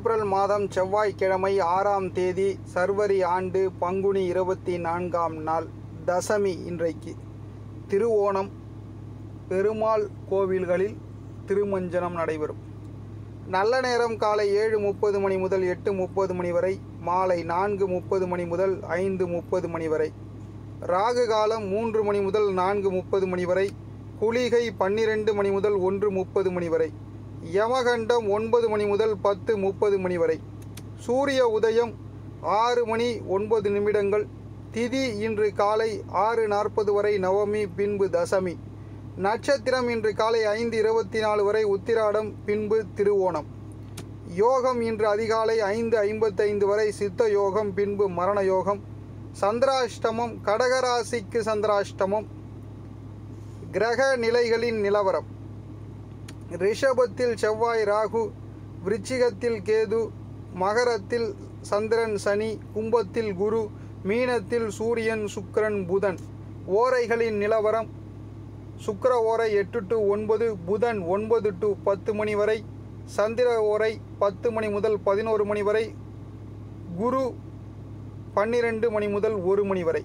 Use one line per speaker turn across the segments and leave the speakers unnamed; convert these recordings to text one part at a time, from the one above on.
April மாதம் செவ்வாய்க்கிழமை ஆறாம் தேதி சர்வரி ஆண்டு பங்குனி இருபத்தி நான்காம் நாள் தசமி இன்றைக்கு திருவோணம் பெருமாள் கோவில்களில் திருமஞ்சனம் நடைபெறும் நல்ல நேரம் காலை ஏழு முப்பது மணி முதல் எட்டு முப்பது மணி வரை மாலை நான்கு முப்பது மணி முதல் ஐந்து முப்பது மணி வரை ராகு காலம் மூன்று மணி முதல் நான்கு முப்பது மணி வரை குளிகை பன்னிரெண்டு மணி முதல் ஒன்று முப்பது மணி வரை யமகண்டம் ஒன்பது மணி முதல் பத்து முப்பது மணி வரை சூரிய உதயம் ஆறு மணி ஒன்பது நிமிடங்கள் திதி இன்று காலை ஆறு நாற்பது வரை நவமி பின்பு தசமி நட்சத்திரம் இன்று காலை ஐந்து இருபத்தி நாலு வரை உத்திராடம் பின்பு திருவோணம் யோகம் இன்று அதிகாலை ஐந்து ஐம்பத்தைந்து வரை சித்த யோகம் பின்பு மரண யோகம் சந்திராஷ்டமம் கடகராசிக்கு சந்திராஷ்டமம் கிரக நிலைகளின் நிலவரம் ரிஷபத்தில் செவ்வாய் ராகு விருச்சிகத்தில் கேது மகரத்தில் சந்திரன் சனி கும்பத்தில் குரு மீனத்தில் சூரியன் சுக்கிரன் புதன் ஓரைகளின் நிலவரம் சுக்கிர ஓரை எட்டு டு ஒன்பது புதன் ஒன்பது டு பத்து மணி வரை சந்திர ஓரை பத்து மணி முதல் பதினோரு மணி வரை குரு பன்னிரெண்டு மணி முதல் ஒரு மணி வரை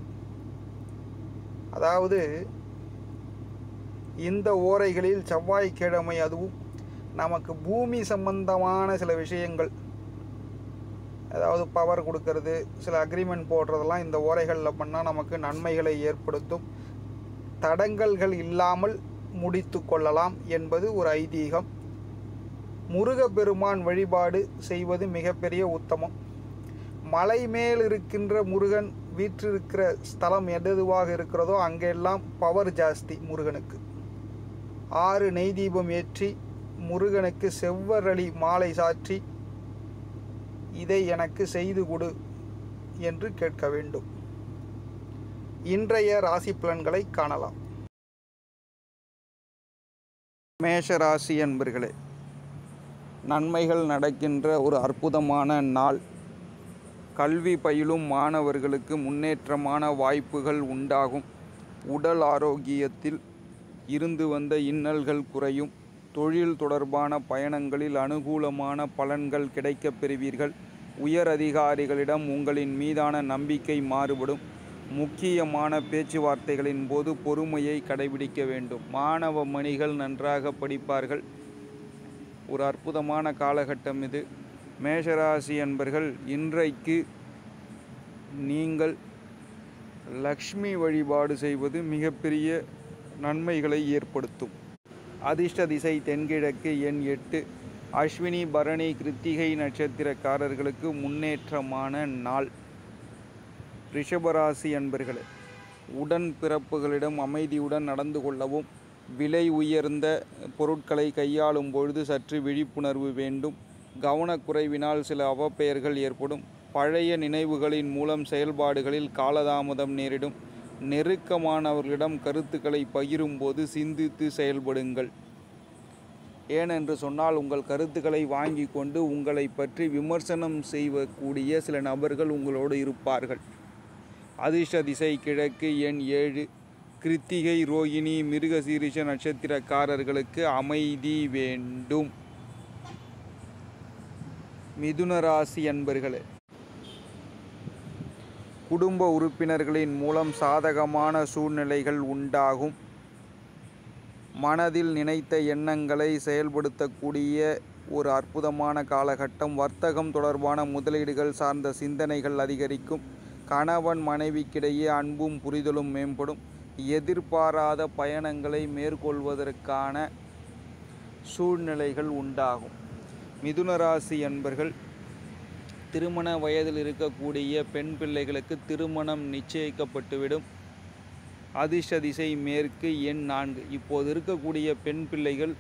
அதாவது இந்த ஓரைகளில் செவ்வாய்க்கிழமை அதுவும் நமக்கு பூமி சம்பந்தமான சில விஷயங்கள் அதாவது பவர் கொடுக்கறது சில அக்ரிமெண்ட் போடுறதெல்லாம் இந்த ஓரைகளில் பண்ணால் நமக்கு நன்மைகளை ஏற்படுத்தும் தடங்கல்கள் இல்லாமல் முடித்து கொள்ளலாம் என்பது ஒரு ஐதீகம் முருகப்பெருமான் வழிபாடு செய்வது மிகப்பெரிய உத்தமம் மலை மேல் இருக்கின்ற முருகன் வீற்றிருக்கிற ஸ்தலம் எதுவாக இருக்கிறதோ அங்கெல்லாம் பவர் ஜாஸ்தி முருகனுக்கு ஆறு நெய் தீபம் ஏற்றி முருகனுக்கு செவ்வரளி மாலை சாற்றி இதை எனக்கு செய்து கொடு என்று கேட்க வேண்டும் இன்றைய ராசி பலன்களை காணலாம் மேஷ ராசி அன்பர்களே நன்மைகள் நடக்கின்ற ஒரு அற்புதமான நாள் கல்வி பயிலும் மாணவர்களுக்கு முன்னேற்றமான வாய்ப்புகள் உண்டாகும் உடல் ஆரோக்கியத்தில் இருந்து வந்த இன்னல்கள் குறையும் தொழில் தொடர்பான பயணங்களில் அனுகூலமான பலன்கள் கிடைக்கப் பெறுவீர்கள் உயர் அதிகாரிகளிடம் உங்களின் மீதான நம்பிக்கை மாறுபடும் முக்கியமான பேச்சுவார்த்தைகளின் போது பொறுமையை கடைபிடிக்க வேண்டும் மாணவ மணிகள் நன்றாக படிப்பார்கள் ஒரு அற்புதமான காலகட்டம் இது மேஷராசி என்பர்கள் இன்றைக்கு நீங்கள் லக்ஷ்மி வழிபாடு செய்வது மிகப்பெரிய நன்மைகளை ஏற்படுத்தும் அதிர்ஷ்ட திசை தென்கிழக்கு எண் எட்டு அஸ்வினி பரணி கிருத்திகை நட்சத்திரக்காரர்களுக்கு முன்னேற்றமான நாள் ரிஷபராசி அன்பர்களே உடன் பிறப்புகளிடம் அமைதியுடன் நடந்து கொள்ளவும் விலை உயர்ந்த பொருட்களை கையாளும் பொழுது சற்று விழிப்புணர்வு வேண்டும் கவனக்குறைவினால் சில அவப்பெயர்கள் ஏற்படும் பழைய நினைவுகளின் மூலம் செயல்பாடுகளில் காலதாமதம் நேரிடும் நெருக்கமானவர்களிடம் கருத்துக்களை பகிரும்போது சிந்தித்து செயல்படுங்கள் ஏனென்று சொன்னால் உங்கள் கருத்துக்களை வாங்கி கொண்டு உங்களை பற்றி விமர்சனம் செய்யக்கூடிய சில நபர்கள் உங்களோடு இருப்பார்கள் அதிர்ஷ்ட திசை கிழக்கு எண் ஏழு கிருத்திகை ரோகிணி மிருகசீரிஷ நட்சத்திரக்காரர்களுக்கு அமைதி வேண்டும் மிதுன ராசி அன்பர்களே குடும்ப உறுப்பினர்களின் மூலம் சாதகமான சூழ்நிலைகள் உண்டாகும் மனதில் நினைத்த எண்ணங்களை செயல்படுத்தக்கூடிய ஒரு அற்புதமான காலகட்டம் வர்த்தகம் தொடர்பான முதலீடுகள் சார்ந்த சிந்தனைகள் அதிகரிக்கும் கணவன் மனைவிக்கிடையே அன்பும் புரிதலும் மேம்படும் எதிர்பாராத பயணங்களை மேற்கொள்வதற்கான சூழ்நிலைகள் உண்டாகும் மிதுன ராசி என்பர்கள் திருமண வயதில் இருக்கக்கூடிய பெண் பிள்ளைகளுக்கு திருமணம் நிச்சயிக்கப்பட்டுவிடும் அதிர்ஷ்ட திசை மேற்கு எண் நான்கு இப்போது இருக்கக்கூடிய பெண் பிள்ளைகள்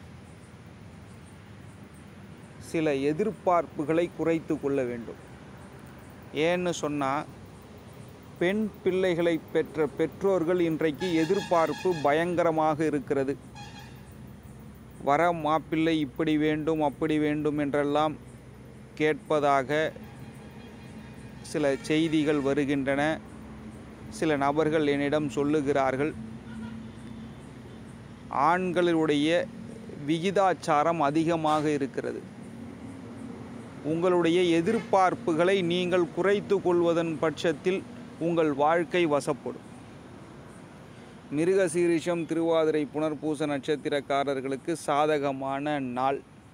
சில எதிர்பார்ப்புகளை குறைத்து கொள்ள வேண்டும் ஏன்னு சொன்னால் பெண் பிள்ளைகளை பெற்ற பெற்றோர்கள் இன்றைக்கு எதிர்பார்ப்பு பயங்கரமாக இருக்கிறது வர மாப்பிள்ளை இப்படி வேண்டும் அப்படி வேண்டும் என்றெல்லாம் கேட்பதாக சில செய்திகள் வருகின்றன சில நபர்கள் என்னிடம் சொல்லுகிறார்கள் ஆண்களுடைய விகிதாச்சாரம் அதிகமாக இருக்கிறது உங்களுடைய எதிர்பார்ப்புகளை நீங்கள் குறைத்து கொள்வதன் பட்சத்தில் உங்கள் வாழ்க்கை வசப்படும் மிருகசீரிஷம் திருவாதிரை புனர்பூச நட்சத்திரக்காரர்களுக்கு சாதகமான நாள்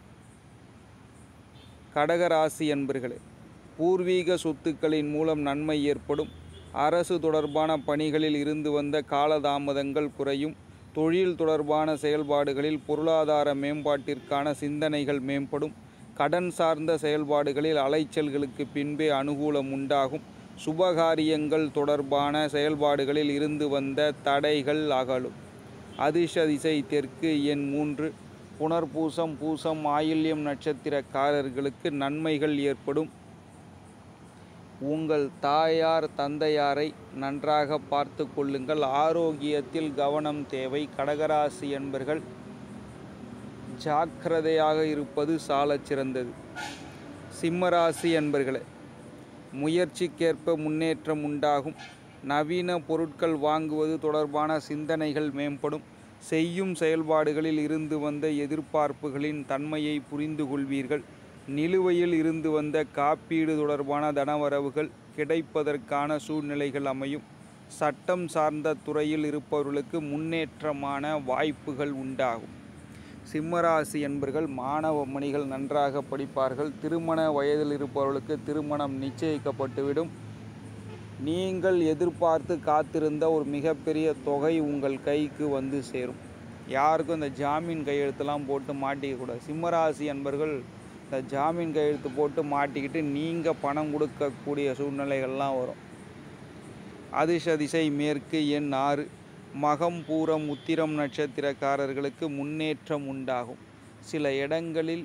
கடகராசி என்பர்களே பூர்வீக சொத்துக்களின் மூலம் நன்மை ஏற்படும் அரசு தொடர்பான பணிகளில் இருந்து வந்த காலதாமதங்கள் குறையும் தொழில் தொடர்பான செயல்பாடுகளில் பொருளாதார மேம்பாட்டிற்கான சிந்தனைகள் மேம்படும் கடன் சார்ந்த செயல்பாடுகளில் அலைச்சல்களுக்கு பின்பே அனுகூலம் உண்டாகும் சுபகாரியங்கள் தொடர்பான செயல்பாடுகளில் இருந்து வந்த தடைகள் அகலும் அதிர்ஷ்ட திசை தெற்கு எண் மூன்று புனர்பூசம் பூசம் ஆயில்யம் நட்சத்திரக்காரர்களுக்கு நன்மைகள் ஏற்படும் உங்கள் தாயார் தந்தையாரை நன்றாக பார்த்து கொள்ளுங்கள் ஆரோக்கியத்தில் கவனம் தேவை கடகராசி என்பர்கள் ஜாக்கிரதையாக இருப்பது சாலச் சிறந்தது சிம்மராசி என்பர்களே முயற்சிக்கேற்ப முன்னேற்றம் உண்டாகும் நவீன பொருட்கள் வாங்குவது தொடர்பான சிந்தனைகள் மேம்படும் செய்யும் செயல்பாடுகளில் இருந்து வந்த எதிர்பார்ப்புகளின் தன்மையை புரிந்து கொள்வீர்கள் நிலுவையில் இருந்து வந்த காப்பீடு தொடர்பான தனவரவுகள் கிடைப்பதற்கான சூழ்நிலைகள் அமையும் சட்டம் சார்ந்த துறையில் இருப்பவர்களுக்கு முன்னேற்றமான வாய்ப்புகள் உண்டாகும் சிம்மராசி என்பர்கள் மாணவ மணிகள் நன்றாக படிப்பார்கள் திருமண வயதில் இருப்பவர்களுக்கு திருமணம் நிச்சயிக்கப்பட்டுவிடும் நீங்கள் எதிர்பார்த்து காத்திருந்த ஒரு மிகப்பெரிய தொகை உங்கள் கைக்கு வந்து சேரும் யாருக்கும் இந்த ஜாமீன் கையெழுத்தெல்லாம் போட்டு மாட்டிக்கக்கூடாது சிம்மராசி என்பர்கள் இந்த ஜாமீன் கையெழுத்து போட்டு மாட்டிக்கிட்டு நீங்கள் பணம் கொடுக்கக்கூடிய சூழ்நிலைகள்லாம் வரும் அதிர்ஷ்ட திசை மேற்கு எண் ஆறு மகம் பூரம் உத்திரம் நட்சத்திரக்காரர்களுக்கு முன்னேற்றம் உண்டாகும் சில இடங்களில்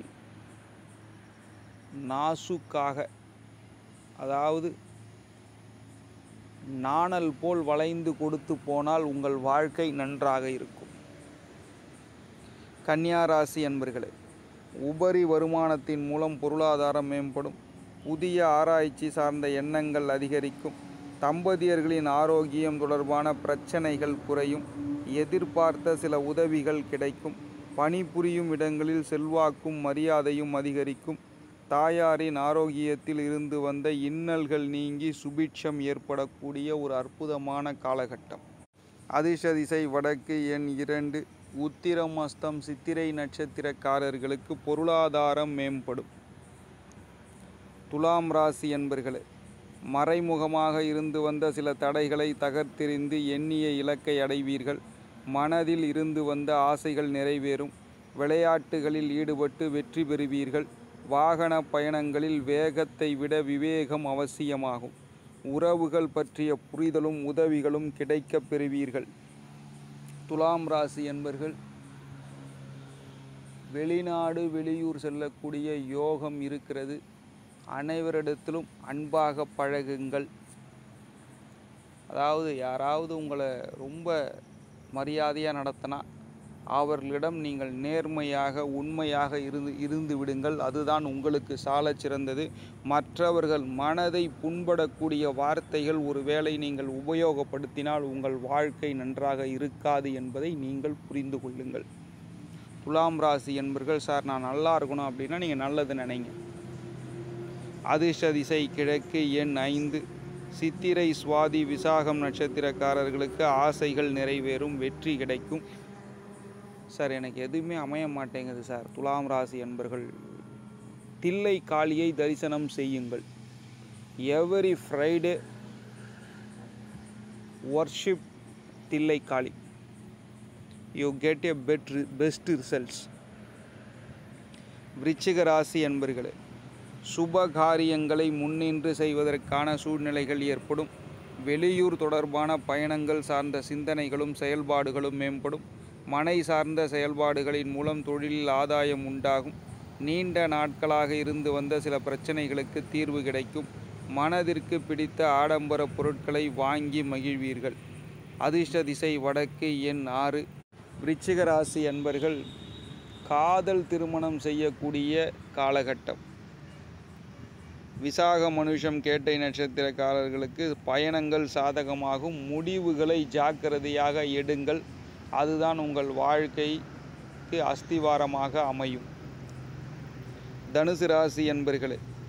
நாசுக்காக அதாவது நாணல் போல் வளைந்து கொடுத்து போனால் உங்கள் வாழ்க்கை நன்றாக இருக்கும் கன்னியா ராசி என்பர்களே உபரி வருமானத்தின் மூலம் பொருளாதாரம் மேம்படும் புதிய ஆராய்ச்சி சார்ந்த எண்ணங்கள் அதிகரிக்கும் தம்பதியர்களின் ஆரோக்கியம் தொடர்பான பிரச்சனைகள் குறையும் எதிர்பார்த்த சில உதவிகள் கிடைக்கும் பணிபுரியும் இடங்களில் செல்வாக்கும் மரியாதையும் அதிகரிக்கும் தாயாரின் ஆரோக்கியத்தில் இருந்து வந்த இன்னல்கள் நீங்கி சுபிட்சம் ஏற்படக்கூடிய ஒரு அற்புதமான காலகட்டம் அதிர்ஷ்ட திசை வடக்கு எண் இரண்டு உத்திரம் அஸ்தம் சித்திரை நட்சத்திரக்காரர்களுக்கு பொருளாதாரம் மேம்படும் துலாம் ராசி என்பர்களே மறைமுகமாக இருந்து வந்த சில தடைகளை தகர்த்தெறிந்து எண்ணிய இலக்கை அடைவீர்கள் மனதில் இருந்து வந்த ஆசைகள் நிறைவேறும் விளையாட்டுகளில் ஈடுபட்டு வெற்றி பெறுவீர்கள் வாகன பயணங்களில் வேகத்தை விட விவேகம் அவசியமாகும் உறவுகள் பற்றிய புரிதலும் உதவிகளும் கிடைக்கப் பெறுவீர்கள் துலாம் ராசி என்பர்கள் வெளிநாடு வெளியூர் செல்லக்கூடிய யோகம் இருக்கிறது அனைவரிடத்திலும் அன்பாக பழகுங்கள் அதாவது யாராவது உங்களை ரொம்ப மரியாதையாக நடத்தினா அவர்களிடம் நீங்கள் நேர்மையாக உண்மையாக இருந்து இருந்து விடுங்கள் அதுதான் உங்களுக்கு சாலச் சிறந்தது மற்றவர்கள் மனதை புண்படக்கூடிய வார்த்தைகள் ஒருவேளை நீங்கள் உபயோகப்படுத்தினால் உங்கள் வாழ்க்கை நன்றாக இருக்காது என்பதை நீங்கள் புரிந்து கொள்ளுங்கள் துலாம் ராசி என்பர்கள் சார் நான் நல்லா இருக்கணும் அப்படின்னா நீங்கள் நல்லது நினைங்க அதிர்ஷ்ட திசை கிழக்கு எண் ஐந்து சித்திரை சுவாதி விசாகம் நட்சத்திரக்காரர்களுக்கு ஆசைகள் நிறைவேறும் வெற்றி கிடைக்கும் சார் எனக்கு எதுவுமே அமைய மாட்டேங்குது சார் துலாம் ராசி என்பர்கள் தில்லை காளியை தரிசனம் செய்யுங்கள் every Friday worship Thillai Kali you get a bet best results விருச்சிக ராசி என்பர்களே சுப காரியங்களை முன்னின்று செய்வதற்கான சூழ்நிலைகள் ஏற்படும் வெளியூர் தொடர்பான பயணங்கள் சார்ந்த சிந்தனைகளும் செயல்பாடுகளும் மேம்படும் மனை சார்ந்த செயல்பாடுகளின் மூலம் தொழிலில் ஆதாயம் உண்டாகும் நீண்ட நாட்களாக இருந்து வந்த சில பிரச்சனைகளுக்கு தீர்வு கிடைக்கும் மனதிற்கு பிடித்த ஆடம்பர பொருட்களை வாங்கி மகிழ்வீர்கள் அதிர்ஷ்ட திசை வடக்கு எண் ஆறு விருச்சிக ராசி என்பர்கள் காதல் திருமணம் செய்யக்கூடிய காலகட்டம் விசாக மனுஷம் கேட்டை நட்சத்திரக்காரர்களுக்கு பயணங்கள் சாதகமாகும் முடிவுகளை ஜாக்கிரதையாக எடுங்கள் அதுதான் உங்கள் வாழ்க்கைக்கு அஸ்திவாரமாக அமையும் தனுசு ராசி என்பர்களே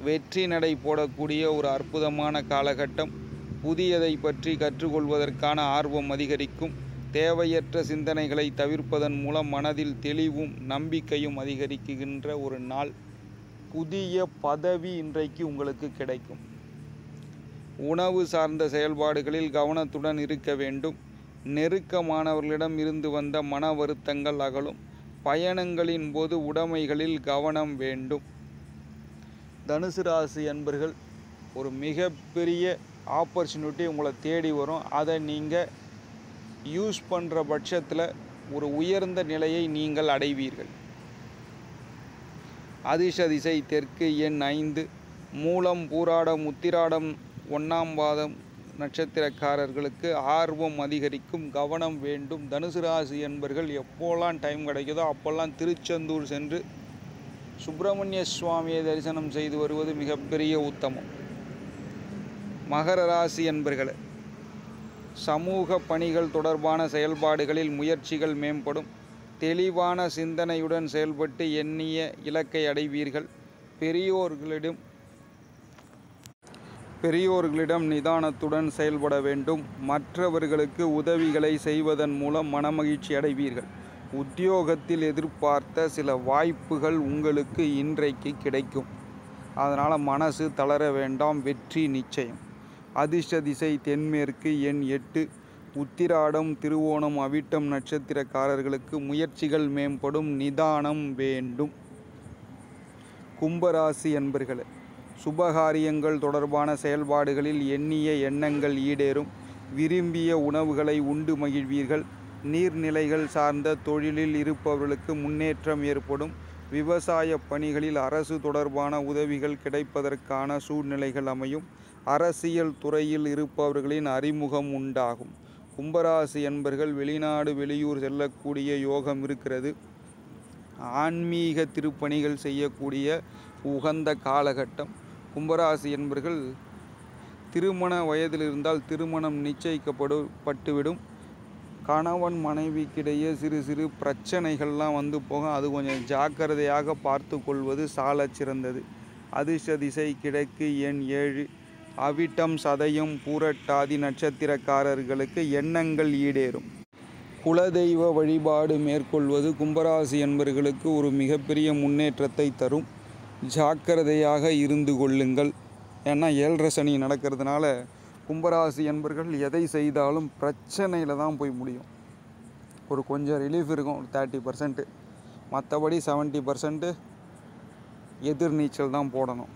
வெற்றி நடை போடக்கூடிய ஒரு அற்புதமான காலகட்டம் புதியதை பற்றி கற்றுக்கொள்வதற்கான ஆர்வம் அதிகரிக்கும் தேவையற்ற சிந்தனைகளை தவிர்ப்பதன் மூலம் மனதில் தெளிவும் நம்பிக்கையும் அதிகரிக்கின்ற ஒரு நாள் புதிய பதவி இன்றைக்கு உங்களுக்கு கிடைக்கும் உணவு சார்ந்த செயல்பாடுகளில் கவனத்துடன் இருக்க வேண்டும் நெருக்கமானவர்களிடம் இருந்து வந்த மன வருத்தங்கள் அகலும் பயணங்களின் போது உடைமைகளில் கவனம் வேண்டும் தனுசு ராசி அன்பர்கள் ஒரு மிகப்பெரிய ஆப்பர்ச்சுனிட்டி உங்களை தேடி வரும் அதை நீங்கள் யூஸ் பண்ணுற பட்சத்தில் ஒரு உயர்ந்த நிலையை நீங்கள் அடைவீர்கள் அதிர்ஷ்ட திசை தெற்கு எண் ஐந்து மூலம் பூராடம் உத்திராடம் ஒன்றாம் பாதம் நட்சத்திரக்காரர்களுக்கு ஆர்வம் அதிகரிக்கும் கவனம் வேண்டும் தனுசு ராசி என்பர்கள் எப்போல்லாம் டைம் கிடைக்குதோ அப்போல்லாம் திருச்செந்தூர் சென்று சுப்பிரமணிய சுவாமியை தரிசனம் செய்து வருவது மிகப்பெரிய உத்தமம் மகர ராசி என்பர்களே சமூக பணிகள் தொடர்பான செயல்பாடுகளில் முயற்சிகள் மேம்படும் தெளிவான சிந்தனையுடன் செயல்பட்டு எண்ணிய இலக்கை அடைவீர்கள் பெரியோர்களிடம் பெரியோர்களிடம் நிதானத்துடன் செயல்பட வேண்டும் மற்றவர்களுக்கு உதவிகளை செய்வதன் மூலம் மனமகிழ்ச்சி அடைவீர்கள் உத்தியோகத்தில் எதிர்பார்த்த சில வாய்ப்புகள் உங்களுக்கு இன்றைக்கு கிடைக்கும் அதனால் மனசு தளர வேண்டாம் வெற்றி நிச்சயம் அதிர்ஷ்ட திசை தென்மேற்கு எண் எட்டு உத்திராடம் திருவோணம் அவிட்டம் நட்சத்திரக்காரர்களுக்கு முயற்சிகள் மேம்படும் நிதானம் வேண்டும் கும்பராசி என்பர்களே சுபகாரியங்கள் தொடர்பான செயல்பாடுகளில் எண்ணிய எண்ணங்கள் ஈடேறும் விரும்பிய உணவுகளை உண்டு மகிழ்வீர்கள் நீர்நிலைகள் சார்ந்த தொழிலில் இருப்பவர்களுக்கு முன்னேற்றம் ஏற்படும் விவசாய பணிகளில் அரசு தொடர்பான உதவிகள் கிடைப்பதற்கான சூழ்நிலைகள் அமையும் அரசியல் துறையில் இருப்பவர்களின் அறிமுகம் உண்டாகும் கும்பராசி என்பர்கள் வெளிநாடு வெளியூர் செல்லக்கூடிய யோகம் இருக்கிறது ஆன்மீக திருப்பணிகள் செய்யக்கூடிய உகந்த காலகட்டம் கும்பராசி என்பர்கள் திருமண வயதில் இருந்தால் திருமணம் நிச்சயிக்கப்படு பட்டுவிடும் கணவன் மனைவிக்கிடையே சிறு சிறு பிரச்சனைகள்லாம் வந்து போகும் அது கொஞ்சம் ஜாக்கிரதையாக பார்த்து கொள்வது சாலச் சிறந்தது அதிர்ஷ்ட திசை கிழக்கு எண் ஏழு அவிட்டம் சதயம் பூரட்டாதி நட்சத்திரக்காரர்களுக்கு எண்ணங்கள் ஈடேறும் குலதெய்வ வழிபாடு மேற்கொள்வது கும்பராசி என்பர்களுக்கு ஒரு மிகப்பெரிய முன்னேற்றத்தை தரும் ஜாக்கிரதையாக இருந்து கொள்ளுங்கள் ஏன்னா ஏழரை சனி நடக்கிறதுனால கும்பராசி என்பர்கள் எதை செய்தாலும் பிரச்சனையில் தான் போய் முடியும் ஒரு கொஞ்சம் ரிலீஃப் இருக்கும் ஒரு தேர்ட்டி பர்சன்ட்டு மற்றபடி செவன்ட்டி பர்சன்ட்டு எதிர்நீச்சல் தான் போடணும்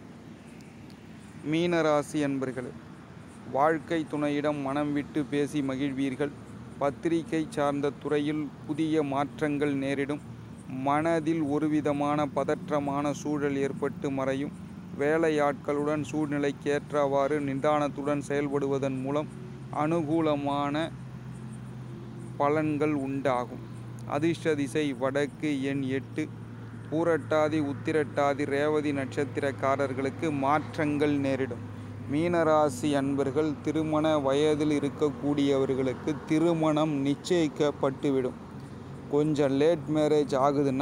மீனராசி என்பர்களே வாழ்க்கை துணையிடம் மனம் விட்டு பேசி மகிழ்வீர்கள் பத்திரிகை சார்ந்த துறையில் புதிய மாற்றங்கள் நேரிடும் மனதில் ஒருவிதமான பதற்றமான சூழல் ஏற்பட்டு மறையும் வேலையாட்களுடன் சூழ்நிலைக்கேற்றவாறு நிதானத்துடன் செயல்படுவதன் மூலம் அனுகூலமான பலன்கள் உண்டாகும் அதிர்ஷ்ட திசை வடக்கு எண் எட்டு பூரட்டாதி உத்திரட்டாதி ரேவதி நட்சத்திரக்காரர்களுக்கு மாற்றங்கள் நேரிடும் மீனராசி அன்பர்கள் திருமண வயதில் இருக்கக்கூடியவர்களுக்கு திருமணம் நிச்சயிக்கப்பட்டுவிடும் கொஞ்சம் லேட் மேரேஜ் ஆகுதுன்னா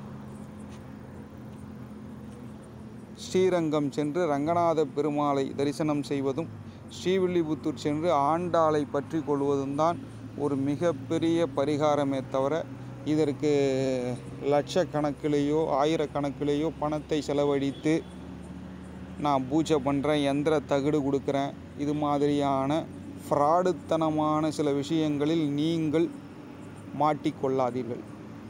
ஸ்ரீரங்கம் சென்று ரங்கநாத பெருமாளை தரிசனம் செய்வதும் ஸ்ரீவில்லிபுத்தூர் சென்று ஆண்டாளை பற்றி கொள்வதும் தான் ஒரு மிகப்பெரிய பரிகாரமே தவிர இதற்கு லட்சக்கணக்கிலேயோ ஆயிரக்கணக்கிலேயோ பணத்தை செலவழித்து நான் பூஜை பண்ணுறேன் எந்திர தகுடு கொடுக்குறேன் இது மாதிரியான ஃப்ராடுத்தனமான சில விஷயங்களில் நீங்கள் மாட்டிக்கொள்ளாதீர்கள்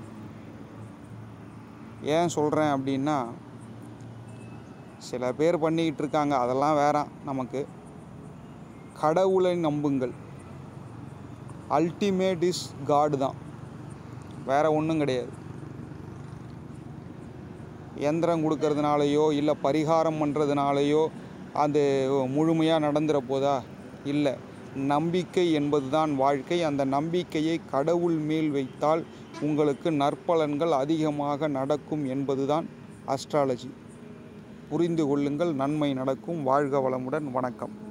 ஏன் சொல்கிறேன் அப்படின்னா சில பேர் பண்ணிக்கிட்டு இருக்காங்க அதெல்லாம் வேறாம் நமக்கு கடவுளை நம்புங்கள் அல்டிமேட் இஸ் காடு தான் வேற ஒன்றும் கிடையாது எந்திரம் கொடுக்கறதுனாலையோ இல்லை பரிகாரம் பண்ணுறதுனாலையோ அது முழுமையாக நடந்துற போதா இல்லை நம்பிக்கை என்பதுதான் வாழ்க்கை அந்த நம்பிக்கையை கடவுள் மேல் வைத்தால் உங்களுக்கு நற்பலன்கள் அதிகமாக நடக்கும் என்பதுதான் அஸ்ட்ராலஜி புரிந்து கொள்ளுங்கள் நன்மை நடக்கும் வாழ்க வளமுடன் வணக்கம்